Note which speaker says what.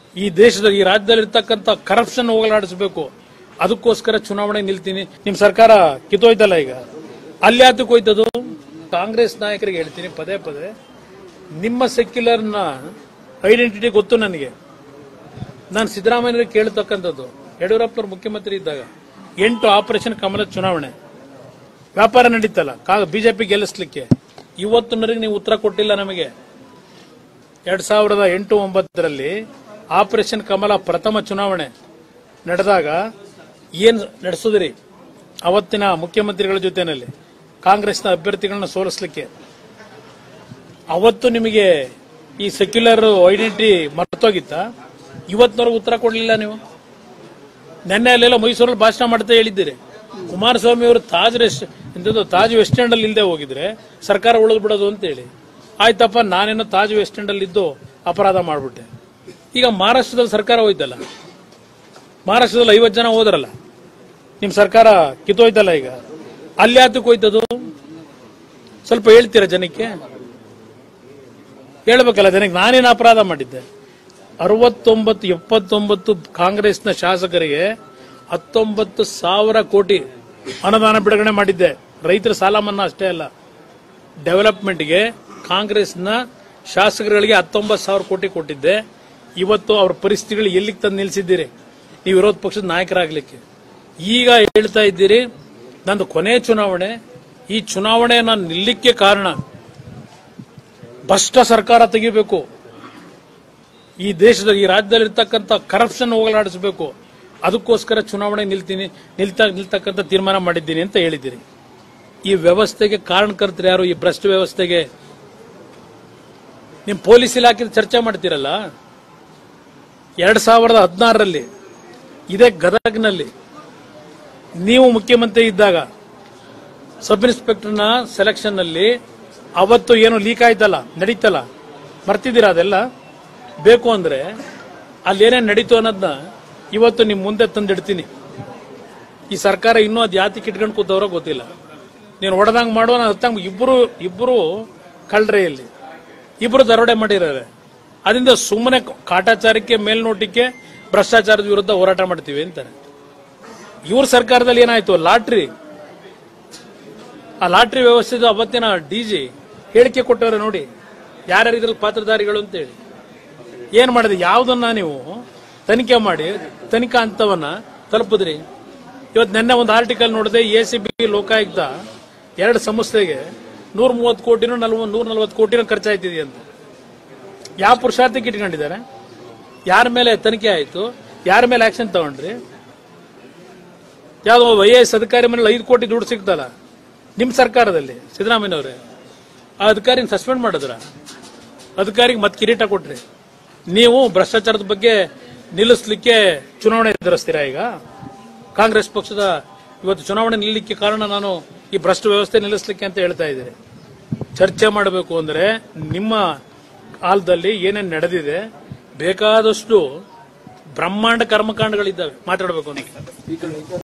Speaker 1: ಈ ದೇಶದ ಈ ರಾಜ್ಯದಲ್ಲಿರ್ತಕ್ಕಂಥ ಕರಪ್ಷನ್ ಹೋಗಲಾಡಿಸಬೇಕು ಅದಕ್ಕೋಸ್ಕರ ಚುನಾವಣೆ ನಿಲ್ತೀನಿ ನಿಮ್ ಸರ್ಕಾರ ಕಿತ್ತೋಯ್ತಲ್ಲ ಈಗ ಅಲ್ಲಿ ಯಾತಕ್ಕೆ ಹೋಯ್ತದು ಕಾಂಗ್ರೆಸ್ ನಾಯಕರಿಗೆ ಹೇಳ್ತೀನಿ ಪದೇ ಪದೇ ನಿಮ್ಮ ಸೆಕ್ಯುಲರ್ನ ಐಡೆಂಟಿಟಿ ಗೊತ್ತು ನನಗೆ ನಾನು ಸಿದ್ದರಾಮಯ್ಯರಿಗೆ ಕೇಳತಕ್ಕಂಥದ್ದು ಯಡಿಯೂರಪ್ಪನವರು ಮುಖ್ಯಮಂತ್ರಿ ಇದ್ದಾಗ ಎಂಟು ಆಪರೇಷನ್ ಕಮಲ ಚುನಾವಣೆ ವ್ಯಾಪಾರ ನಡೀತಲ್ಲ ಬಿಜೆಪಿ ಗೆಲ್ಲಿಸ್ಲಿಕ್ಕೆ ಇವತ್ತಿನವರೆಗೆ ನೀವು ಉತ್ತರ ಕೊಟ್ಟಿಲ್ಲ ನಮಗೆ ಎರಡ್ ಸಾವಿರದ ಎಂಟು ಒಂಬತ್ತರಲ್ಲಿ ಆಪರೇಷನ್ ಕಮಲ ಪ್ರಥಮ ಚುನಾವಣೆ ನಡೆದಾಗ ಏನ್ ನಡೆಸಿದ್ರಿ ಅವತ್ತಿನ ಮುಖ್ಯಮಂತ್ರಿಗಳ ಜೊತೆನಲ್ಲಿ ಕಾಂಗ್ರೆಸ್ನ ಅಭ್ಯರ್ಥಿಗಳನ್ನ ಸೋಲಿಸಲಿಕ್ಕೆ ಅವತ್ತು ನಿಮಗೆ ಈ ಸೆಕ್ಯುಲರ್ ಐಡೆಂಟಿಟಿ ಮರ್ತೋಗಿತ್ತ ಇವತ್ತಿನವರೆಗೂ ಉತ್ತರ ಕೊಡಲಿಲ್ಲ ನೀವು ನೆನ್ನೆ ಅಲ್ಲೆಲ್ಲ ಮೈಸೂರಲ್ಲಿ ಭಾಷಣ ಮಾಡ್ತಾ ಹೇಳಿದ್ದೀರಿ ಕುಮಾರಸ್ವಾಮಿ ಅವರು ತಾಜ್ ರೆಸ್ಟ್ ಎಂತದ್ದು ತಾಜ್ ವೆಸ್ಟ್ ಎಂಡ್ ಅಲ್ಲಿ ಇಲ್ಲದೆ ಹೋಗಿದ್ರೆ ಸರ್ಕಾರ ಉಳಿದು ಬಿಡೋದು ಅಂತ ಹೇಳಿ ಆಯ್ತಪ್ಪ ನಾನೇನೋ ತಾಜ್ ವೆಸ್ಟ್ ಎಂಡ್ ಅಲ್ಲಿ ಇದ್ದು ಅಪರಾಧ ಮಾಡ್ಬಿಟ್ಟೆ ಈಗ ಮಹಾರಾಷ್ಟ್ರದಲ್ಲಿ ಸರ್ಕಾರ ಹೋಯ್ತಲ್ಲ ಮಹಾರಾಷ್ಟ್ರದಲ್ಲಿ ಐವತ್ತು ಜನ ಹೋದ್ರಲ್ಲ ನಿಮ್ ಸರ್ಕಾರ ಕಿತ್ತೋಯ್ತಲ್ಲ ಈಗ ಅಲ್ಲಿ ಯಾತಕ್ಕೆ ಹೋಯ್ತದು ಸ್ವಲ್ಪ ಹೇಳ್ತೀರಾ ಜನಕ್ಕೆ ಹೇಳ್ಬೇಕಲ್ಲ ಜನಕ್ಕೆ ನಾನೇನು ಅಪರಾಧ ಮಾಡಿದ್ದೆ ಅರವತ್ತೊಂಬತ್ತು ಎಪ್ಪತ್ತೊಂಬತ್ತು ಕಾಂಗ್ರೆಸ್ನ ಶಾಸಕರಿಗೆ ಹತ್ತೊಂಬತ್ತು ಸಾವಿರ ಕೋಟಿ ಅನುದಾನ ಬಿಡುಗಡೆ ಮಾಡಿದ್ದೆ ರೈತರ ಸಾಲ ಮನ್ನಾ ಅಷ್ಟೇ ಅಲ್ಲ ಡೆವಲಪ್ಮೆಂಟ್ಗೆ ಕಾಂಗ್ರೆಸ್ನ ಶಾಸಕರುಗಳಿಗೆ ಹತ್ತೊಂಬತ್ತು ಸಾವಿರ ಕೋಟಿ ಕೊಟ್ಟಿದ್ದೆ ಇವತ್ತು ಅವ್ರ ಪರಿಸ್ಥಿತಿಗಳು ಎಲ್ಲಿಗೆ ತಂದು ನಿಲ್ಲಿಸಿದ್ದೀರಿ ನೀವು ವಿರೋಧ ಪಕ್ಷದ ನಾಯಕರಾಗ್ಲಿಕ್ಕೆ ಈಗ ಹೇಳ್ತಾ ಇದ್ದೀರಿ ನಂದು ಕೊನೆ ಚುನಾವಣೆ ಈ ಚುನಾವಣೆ ನಾನು ನಿಲ್ಲಿಕ್ಕೆ ಕಾರಣ ಭ್ರಷ್ಟ ಸರ್ಕಾರ ತೆಗಿಬೇಕು ಈ ದೇಶದ ಈ ರಾಜ್ಯದಲ್ಲಿರ್ತಕ್ಕಂಥ ಕರಪ್ಷನ್ ಹೋಗಲಾಡಿಸಬೇಕು ಅದಕ್ಕೋಸ್ಕರ ಚುನಾವಣೆ ನಿಲ್ತೀನಿ ನಿಲ್ತಾ ನಿಲ್ತಕ್ಕಂಥ ತೀರ್ಮಾನ ಮಾಡಿದ್ದೀನಿ ಅಂತ ಹೇಳಿದ್ದೀರಿ ಈ ವ್ಯವಸ್ಥೆಗೆ ಕಾರಣಕರ್ತರು ಯಾರು ಈ ಭ್ರಷ್ಟ ವ್ಯವಸ್ಥೆಗೆ ನಿಮ್ ಪೊಲೀಸ್ ಇಲಾಖೆ ಚರ್ಚೆ ಮಾಡ್ತೀರಲ್ಲ ಎರಡ್ ಸಾವಿರದ ಹದಿನಾರರಲ್ಲಿ ಇದೇ ಗದಗ್ನಲ್ಲಿ ನೀವು ಮುಖ್ಯಮಂತ್ರಿ ಇದ್ದಾಗ ಸಬ್ ಇನ್ಸ್ಪೆಕ್ಟರ್ನ ಸೆಲೆಕ್ಷನ್ ನಲ್ಲಿ ಅವತ್ತು ಏನು ಲೀಕ್ ಆಯ್ತಲ್ಲ ನಡೀತಲ್ಲ ಮರ್ತಿದ್ದೀರಾ ಅದೆಲ್ಲ ಬೇಕು ಅಂದ್ರೆ ಅಲ್ಲಿ ಏನೇನು ನಡೀತು ಅನ್ನೋದನ್ನ ಇವತ್ತು ನಿಮ್ ಮುಂದೆ ತಂದಿಡ್ತೀನಿ ಈ ಸರ್ಕಾರ ಇನ್ನೂ ಅದು ಯಾತಿ ಇಟ್ಕೊಂಡು ಕೂತವ್ರೋ ಗೊತ್ತಿಲ್ಲ ನೀನು ಹೊಡೆದಂಗ್ ಮಾಡುವ ನಾನು ಹತ್ತಂಗ್ ಇಬ್ರು ಇಬ್ರು ಕಳ್ರೆ ಇಲ್ಲಿ ಇಬ್ರು ದರೋಡೆ ಮಾಡಿದ್ದಾರೆ ಅದರಿಂದ ಸುಮ್ಮನೆ ಕಾಟಾಚಾರಕ್ಕೆ ಮೇಲ್ನೋಟಕ್ಕೆ ಭ್ರಷ್ಟಾಚಾರದ ವಿರುದ್ಧ ಹೋರಾಟ ಮಾಡ್ತೀವಿ ಅಂತಾರೆ ಇವ್ರ ಸರ್ಕಾರದಲ್ಲಿ ಏನಾಯ್ತು ಲಾಟ್ರಿ ಆ ಲಾಟ್ರಿ ವ್ಯವಸ್ಥೆದು ಅವತ್ತಿನ ಡಿಜಿ ಹೇಳಿಕೆ ಕೊಟ್ಟವ್ರೆ ನೋಡಿ ಯಾರ್ಯಾರು ಇದ್ರಲ್ಲಿ ಪಾತ್ರಧಾರಿಗಳು ಅಂತೇಳಿ ಏನ್ ಮಾಡಿದೆ ಯಾವ್ದನ್ನ ನೀವು ತನಿಖೆ ಮಾಡಿ ತನಿಖಾ ಹಂತವನ್ನ ತಲುಪಿದ್ರಿ ಇವತ್ತು ನಿನ್ನೆ ಒಂದು ಆರ್ಟಿಕಲ್ ನೋಡಿದೆ ಎ ಸಿ ಬಿ ಲೋಕಾಯುಕ್ತ ಎರಡು ಸಂಸ್ಥೆಗೆ ನೂರ ಮೂವತ್ತು ಕೋಟಿನೂ ನಲ್ವ ನೂರ ನಲ್ವತ್ತು ಕೋಟಿನೂ ಖರ್ಚಾಯ್ತಿದೆ ಅಂತ ಯಾವ ಪುರುಷಾರ್ಥಕ್ಕೆ ಇಟ್ಕೊಂಡಿದ್ದಾರೆ ಯಾರ ಮೇಲೆ ತನಿಖೆ ಆಯ್ತು ಯಾರ ಮೇಲೆ ಆಕ್ಷನ್ ತಗೊಂಡ್ರಿ ಯಾವ್ದೋ ಐ ಎಸ್ ಅಧಿಕಾರಿ ಮೇಲೆ ಐದು ಕೋಟಿ ದುಡ್ಡು ಸಿಗ್ತಲ್ಲ ನಿಮ್ ಸರ್ಕಾರದಲ್ಲಿ ಸಿದ್ದರಾಮಯ್ಯನವ್ರೆ ಆ ಅಧಿಕಾರಿನ ಸಸ್ಪೆಂಡ್ ಮಾಡಿದ್ರ ಅಧಿಕಾರಿಗೆ ಮತ್ತೆ ಕಿರೀಟ ಕೊಟ್ರಿ ನೀವು ಭ್ರಷ್ಟಾಚಾರದ ಬಗ್ಗೆ ನಿಲ್ಲಿಸ್ಲಿಕ್ಕೆ ಚುನಾವಣೆ ಎದುರಿಸ್ತೀರಾ ಈಗ ಕಾಂಗ್ರೆಸ್ ಪಕ್ಷದ ಇವತ್ತು ಚುನಾವಣೆ ನಿಲ್ಲಲಿಕ್ಕೆ ಕಾರಣ ನಾನು ಈ ಭ್ರಷ್ಟ ವ್ಯವಸ್ಥೆ ನಿಲ್ಲಿಸ್ಲಿಕ್ಕೆ ಅಂತ ಹೇಳ್ತಾ ಇದ್ದೀನಿ ಚರ್ಚೆ ಮಾಡಬೇಕು ಅಂದ್ರೆ ನಿಮ್ಮ ಕಾಲದಲ್ಲಿ ಏನೇನು ನಡೆದಿದೆ ಬೇಕಾದಷ್ಟು ಬ್ರಹ್ಮಾಂಡ ಕರ್ಮಕಾಂಡಗಳಿದ್ದಾವೆ ಮಾತಾಡಬೇಕು ಅಂತ